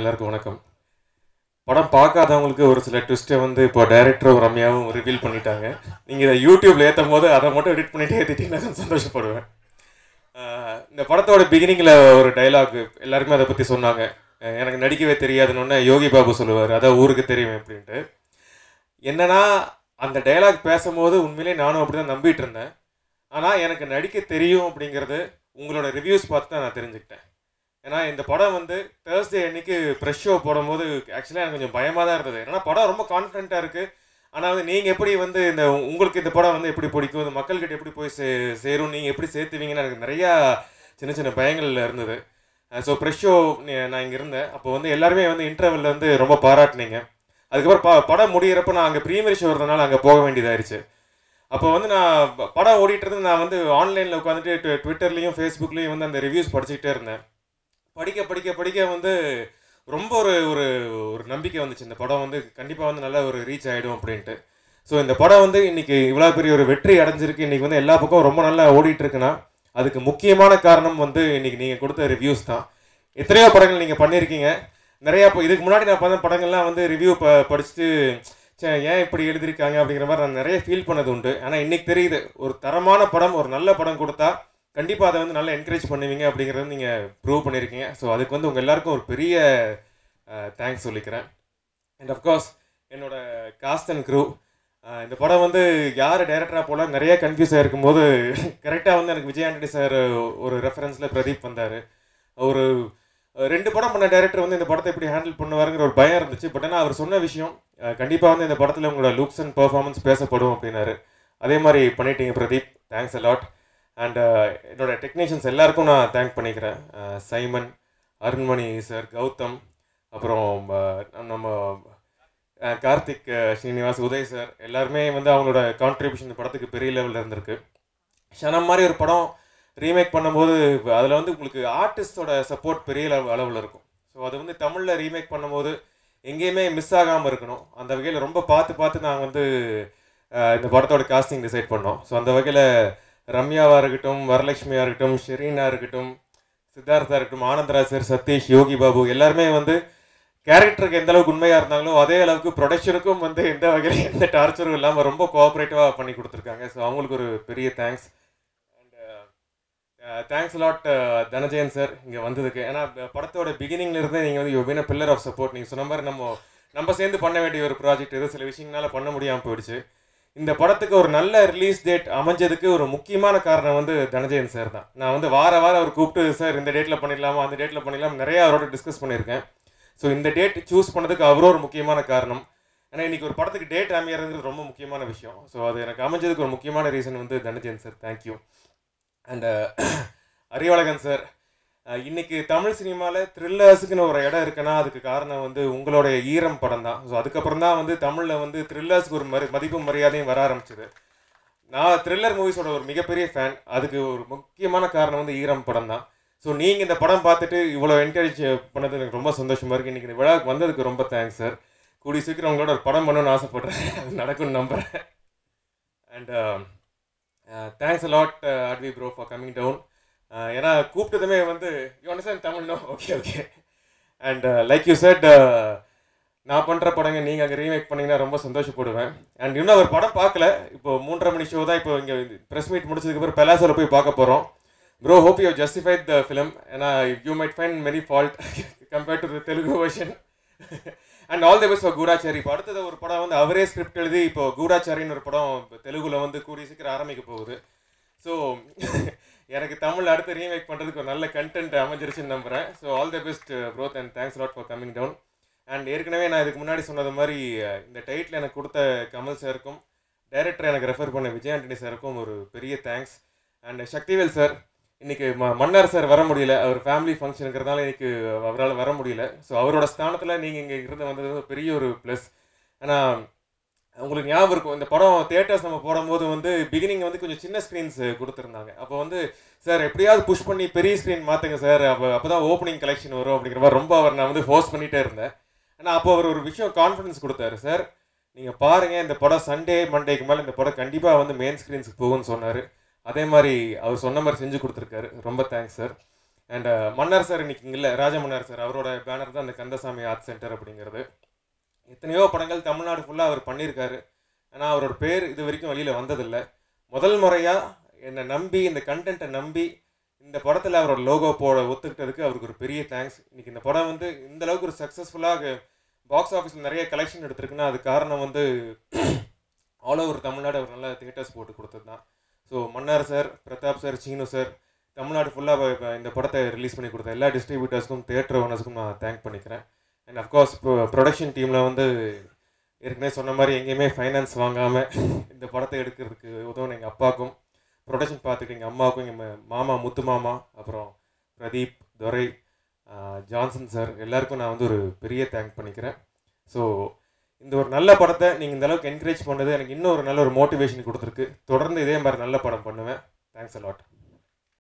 எல்லாருக்கும் வணக்கம் படம் பார்க்காதவங்களுக்கு ஒரு சில ட்விஸ்ட்டை வந்து இப்போ டைரக்டரும் ரம்யாவும் ரிவீல் பண்ணிட்டாங்க நீங்கள் இதை யூடியூப்ல ஏற்றும் போது அதை மட்டும் எடிட் பண்ணிட்டு ஏற்றிட்டீங்கன்னா நான் சந்தோஷப்படுவேன் ஆஹ் இந்த படத்தோட பிகினிங்கில் ஒரு டைலாக் எல்லாருக்குமே அதை பற்றி சொன்னாங்க அஹ் எனக்கு நடிக்கவே தெரியாதுன்னு யோகி பாபு சொல்லுவார் அதான் ஊருக்கு தெரியும் அப்படின்ட்டு என்னன்னா அந்த டைலாக் பேசும்போது உண்மையிலே நானும் அப்படி தான் நம்பிட்டு இருந்தேன் ஆனால் எனக்கு நடிக்க தெரியும் அப்படிங்கிறது உங்களோட ரிவ்யூஸ் பார்த்து தான் நான் தெரிஞ்சுக்கிட்டேன் ஏன்னா இந்த படம் வந்து தேர்ஸ்டே அன்னைக்கு ப்ரெஷ் ஷோ போடும்போது ஆக்சுவலாக எனக்கு கொஞ்சம் பயமாக தான் இருந்தது ஏன்னா படம் ரொம்ப கான்ஃபிடென்ட்டாக இருக்குது ஆனால் வந்து நீங்கள் எப்படி வந்து இந்த உங்களுக்கு இந்த படம் வந்து எப்படி பிடிக்கும் இந்த மக்கள்கிட்ட எப்படி போய் சே சேரும் நீங்கள் எப்படி சேர்த்துவீங்கன்னு எனக்கு நிறையா சின்ன சின்ன பயங்கள் இருந்தது ஸோ ப்ரெஷ் ஷோ நான் இங்கே இருந்தேன் அப்போ வந்து எல்லாருமே வந்து இன்டர்வெல்ல வந்து ரொம்ப பாராட்டினீங்க அதுக்கப்புறம் ப படம் முடியிறப்ப நான் அங்கே ப்ரீமியர் ஷோ இருந்தனால அங்கே போக வேண்டியதாயிருச்சு அப்போ வந்து நான் ப- படம் ஓடிட்டு இருந்து நான் வந்து ஆன்லைனில் உட்காந்துட்டு ட்வி- ட்விட்டர்லேயும் ஃபேஸ்புக்லேயும் வந்து அந்த ரிவ்யூஸ் படிச்சுக்கிட்டே இருந்தேன் படிக்க படிக்க படிக்க வந்து ரொம்ப ஒரு ஒரு ஒரு நம்பிக்கை வந்துச்சு இந்த படம் வந்து கண்டிப்பாக வந்து நல்ல ஒரு ரீச் ஆகிடும் அப்படின்ட்டு ஸோ இந்த படம் வந்து இன்னைக்கு இவ்வளோ பெரிய ஒரு வெற்றி அடைஞ்சிருக்கு இன்னைக்கு வந்து எல்லா பக்கம் ரொம்ப நல்லா ஓடிட்டு இருக்குன்னா அதுக்கு முக்கியமான காரணம் வந்து இன்னைக்கு நீங்கள் கொடுத்த ரிவ்யூஸ் தான் எத்தனையோ படங்கள் நீங்கள் பண்ணியிருக்கீங்க நிறையா இப்போ இதுக்கு முன்னாடி நான் பண்ண படங்கள்லாம் வந்து ரிவ்யூ ப படிச்சுட்டு ச்சே ஏன் இப்படி எழுதியிருக்காங்க அப்படிங்கிற மாதிரி நான் நிறைய ஃபீல் பண்ணது உண்டு ஆனால் இன்னைக்கு தெரியுது ஒரு தரமான படம் ஒரு நல்ல படம் கொடுத்தா கண்டிப்பாக அதை வந்து நல்லா என்கரேஜ் பண்ணுவீங்க அப்படிங்கிறத நீங்கள் ப்ரூவ் பண்ணியிருக்கீங்க ஸோ அதுக்கு வந்து உங்கள் எல்லாருக்கும் ஒரு பெரிய தேங்க்ஸ் சொல்லிக்கிறேன் அண்ட் அஃப்கோர்ஸ் என்னோட காஸ்ட் அண்ட் க்ரூ இந்த படம் வந்து யார் டைரக்டராக போல நிறைய கன்ஃபியூஸ் ஆகிருக்கும் போது கரெக்டாக வந்து எனக்கு விஜய் ஆண்டனி சார் ஒரு ரெஃபரன்ஸில் பிரதீப் வந்தார் ஒரு அஹ், ரெண்டு படம் பண்ண டைரக்டர் வந்து இந்த படத்தை எப்படி ஹேண்டில் பண்ணுவாருங்கிற ஒரு பயம் இருந்துச்சு பட் ஆனால் அவர் சொன்ன விஷயம் கண்டிப்பாக வந்து இந்த படத்தில் உங்களோட லுக்ஸ் அண்ட் பெர்ஃபார்மன்ஸ் பேசப்படும் அப்படின்னாரு அதே மாதிரி பண்ணிட்டீங்க பிரதீப் தேங்க்ஸ் அலாட் அண்ட் என்னோட டெக்னீஷியன்ஸ் எல்லாருக்கும் நான் தேங்க் பண்ணிக்கிறேன் அஹ், சைமன் அருண்மணி சார் கௌதம் அப்புறம் அஹ், நம்ம அஹ், கார்த்திக் அஹ், ஸ்ரீனிவாஸ் உதய் சார் எல்லாருமே வந்து அவங்களோட கான்ட்ரிபியூஷன் இந்த படத்துக்கு பெரிய லெவலில் இருந்திருக்கு ஷனம் மாதிரி ஒரு படம் ரீமேக் பண்ணும்போது அதில் வந்து உங்களுக்கு ஆர்டிஸ்டோட சப்போர்ட் பெரிய அளவில் இருக்கும் ஸோ அது வந்து தமிழில் ரீமேக் பண்ணும்போது எங்கேயுமே மிஸ் ஆகாமல் இருக்கணும் அந்த வகையில் ரொம்ப பார்த்து பார்த்து நாங்கள் வந்து அஹ், இந்த படத்தோட காஸ்டிங் டிசைட் பண்ணோம் ஸோ அந்த வகையில் ரம்யாவாக இருக்கட்டும் வரலட்சுமியாக இருக்கட்டும் ஷெரீனா இருக்கட்டும் சித்தார்த்தா இருக்கட்டும் ஆனந்தராஜ் சார் சதீஷ் யோகி பாபு எல்லாருமே வந்து கேரக்டருக்கு எந்த அளவுக்கு உண்மையாக இருந்தாங்களோ அதே அளவுக்கு ப்ரொடக்ஷனுக்கும் வந்து எந்த வகையில் எந்த டார்ச்சரும் இல்லாமல் ரொம்ப கோஆப்ரேட்டிவாக பண்ணி கொடுத்துருக்காங்க ஸோ அவங்களுக்கு ஒரு பெரிய thanks and thanks lot Dhananjayan sir இங்கே வந்ததுக்கு ஏன்னா ப- படத்தோட பிகினிங்ல இருந்தே நீங்கள் வந்து you been pillar of support நீங்கள் சொன்ன மாதிரி நம்ம நம்ம சேர்ந்து பண்ண வேண்டிய ஒரு ப்ராஜெக்ட் இது சில விஷயங்களால பண்ண முடியாமல் போயிடுச்சு இந்த படத்துக்கு ஒரு நல்ல ரிலீஸ் டேட் அமைஞ்சதுக்கு ஒரு முக்கியமான காரணம் வந்து தனஜயன் சார் தான் நான் வந்து வார வாரம் அவர் கூப்பிட்டு சார் இந்த டேட்டில் பண்ணிடலாமா அந்த டேட்டில் பண்ணிடலாம் நிறைய அவரோட டிஸ்கஸ் பண்ணியிருக்கேன் ஸோ இந்த டேட் சூஸ் பண்ணதுக்கு அவரும் ஒரு முக்கியமான காரணம் ஏன்னா இன்னைக்கு ஒரு படத்துக்கு டேட் அமையறதுங்கிறது ரொம்ப முக்கியமான விஷயம் ஸோ அது எனக்கு அமைஞ்சதுக்கு ஒரு முக்கியமான ரீசன் வந்து Dhananjayan sir thank you and Arivazhagan sir அஹ் இன்னைக்கு தமிழ் சினிமாவில் த்ரில்லர்ஸுக்குன்னு ஒரு இடம் இருக்குன்னா அதுக்கு காரணம் வந்து உங்களுடைய ஈரம் படம் தான் ஸோ அதுக்கப்புறம் தான் வந்து தமிழில் வந்து த்ரில்லர்ஸ்க்கு ஒரு மரி மதிப்பும் மரியாதையும் வர ஆரம்பிச்சது நான் த்ரில்லர் மூவிஸோட ஒரு மிகப்பெரிய ஃபேன் அதுக்கு ஒரு முக்கியமான காரணம் வந்து ஈரம் படம் தான் ஸோ நீங்கள் இந்த படம் பார்த்துட்டு இவ்வளோ என்கரேஜ் பண்ணது எனக்கு ரொம்ப சந்தோஷமாக இருக்குது இன்றைக்கி இந்த விழாவுக்கு வந்ததுக்கு ரொம்ப தேங்க்ஸ் சார் கூடிய சீக்கிரம் உங்களோட ஒரு படம் பண்ணணும்னு ஆசைப்படுறேன் அது நடக்கும்னு நம்புகிறேன் and thanks lot Adivi bro for coming down ஏன்னா கூப்பிட்டதுமே வந்து you understand Tamil no okay okay and like you said நான் பண்ணுற படங்க நீங்கள் அங்கே ரீமேக் பண்ணீங்கன்னா ரொம்ப சந்தோஷப்படுவேன் அண்ட் இன்னும் ஒரு படம் பார்க்கல இப்போ மூன்றரை மணி ஷோ தான் இப்போ இங்கே ப்ரெஸ் மீட் முடிச்சதுக்கப்புறம் பெலாசோவில் போய் பார்க்க போகிறோம் bro hope you justified the film ஏன்னா you might find many fault compared to the Telugu version and all the best for Goodachari இப்போ அடுத்தது ஒரு படம் வந்து அவரே ஸ்கிரிப்ட் எழுதி இப்போ கூடாச்சாரின்னு ஒரு படம் இப்போ தெலுங்குல வந்து கூடிய சீக்கிரம் ஆரம்பிக்க போகுது ஸோ எனக்கு தமிழ் அடுத்து ரீமேக் பண்ணுறதுக்கு ஒரு நல்ல கண்டென்ட் அமைஞ்சிருச்சுன்னு நம்புகிறேன் so all the best bro and thanks lot for coming down and ஏற்கனவே நான் இதுக்கு முன்னாடி சொன்னது மாதிரி அஹ், இந்த டைட்டில் எனக்கு கொடுத்த கமல் சாருக்கும் டைரக்டர் எனக்கு ரெஃபர் பண்ண விஜய் ஆண்டனி சாருக்கும் ஒரு பெரிய தேங்க்ஸ் அண்ட் சக்திவேல் சார் இன்னைக்கு ம மன்னர் சார் வர முடியல அவர் ஃபேமிலி ஃபங்க்ஷனுங்கிறதுனால இன்னைக்கு அவரால் வர முடியல ஸோ அவரோட ஸ்தானத்தில் நீங்கள் இங்கே இருந்து வந்தது வந்து பெரிய ஒரு ப்ளஸ் ஆனால் உங்களுக்கு ஞாபகம் இருக்கும் இந்த படம் தியேட்டர்ஸ் நம்ம போடும்போது வந்து பிகினிங் வந்து கொஞ்சம் சின்ன ஸ்க்ரீன்ஸ் கொடுத்துருந்தாங்க அப்போ வந்து சார் எப்படியாவது புஷ் பண்ணி பெரிய ஸ்க்ரீன் மாற்றுங்க சார் அப்போ அப்போ தான் ஓப்பனிங் கலெக்ஷன் வரும் அப்படிங்கிற மாதிரி ரொம்ப அவர் நான் வந்து ஃபோர்ஸ் பண்ணிகிட்டே இருந்தேன் ஆனால் அப்போ அவர் ஒரு விஷயம் கான்ஃபிடன்ஸ் கொடுத்தாரு சார் நீங்கள் பாருங்கள் இந்த படம் சண்டே மண்டேக்கு மேலே இந்த படம் கண்டிப்பாக வந்து மெயின் ஸ்க்ரீன்ஸுக்கு போகும்னு சொன்னார் அதே மாதிரி அவர் சொன்ன மாதிரி செஞ்சு கொடுத்துருக்காரு ரொம்ப thanks sir and Mannar sir இன்னைக்கு இல்லை ராஜ மன்னர் சார் அவரோட பேனர் தான் அந்த கந்தசாமி ஆர்ட் சென்டர் அப்படிங்கிறது எத்தனையோ படங்கள் தமிழ்நாடு ஃபுல்லாக அவர் பண்ணியிருக்காரு ஆனால் அவரோட பேர் இது வரைக்கும் வெளியில் வந்ததில்லை முதல் முறையாக என்னை நம்பி இந்த கண்டென்ட்டை நம்பி இந்த படத்தில் அவரோட லோகோ போட ஒத்துக்கிட்டதுக்கு அவருக்கு ஒரு பெரிய தேங்க்ஸ் இன்னைக்கு இந்த படம் வந்து இந்த அளவுக்கு ஒரு சக்ஸஸ்ஃபுல்லாக பாக்ஸ் ஆஃபீஸில் நிறைய கலெக்ஷன் எடுத்திருக்குன்னா அது காரணம் வந்து ஆல் ஓவர் தமிழ்நாடு அவர் நல்ல தியேட்டர்ஸ் போட்டு கொடுத்தது தான் so Mannar sir Prathap sir Seenu sir Tamil Nadu ஃபுல்லாக இந்த படத்தை ரிலீஸ் பண்ணி கொடுத்த எல்லா டிஸ்ட்ரிபியூட்டர்ஸ்க்கும் தியேட்டர் ஓனர்ஸ்க்கும் நான் தேங்க் பண்ணிக்கிறேன் அண்ட் அஃப்கோர்ஸ் இப்போ ப்ரொடக்ஷன் டீமில் வந்து ஏற்கனவே சொன்ன மாதிரி எங்கேயுமே ஃபைனான்ஸ் வாங்காமல் இந்த படத்தை எடுக்கிறதுக்கு உதவுன எங்கள் அப்பாவுக்கும் ப்ரொடக்ஷன் பார்த்துட்டு எங்கள் அம்மாவுக்கும் எங்கள் மாமா முத்து மாமா அப்புறம் பிரதீப் துரை ஆஹ், ஜான்சன் சார் எல்லாருக்கும் நான் வந்து ஒரு பெரிய தேங்க் பண்ணிக்கிறேன் ஸோ இந்த ஒரு நல்ல படத்தை நீங்கள் இந்த அளவுக்கு என்கரேஜ் பண்ணது எனக்கு இன்னும் ஒரு நல்ல ஒரு மோட்டிவேஷன் கொடுத்துருக்கு தொடர்ந்து இதே மாதிரி நல்ல படம் பண்ணுவேன் தேங்க்ஸ் அலாட்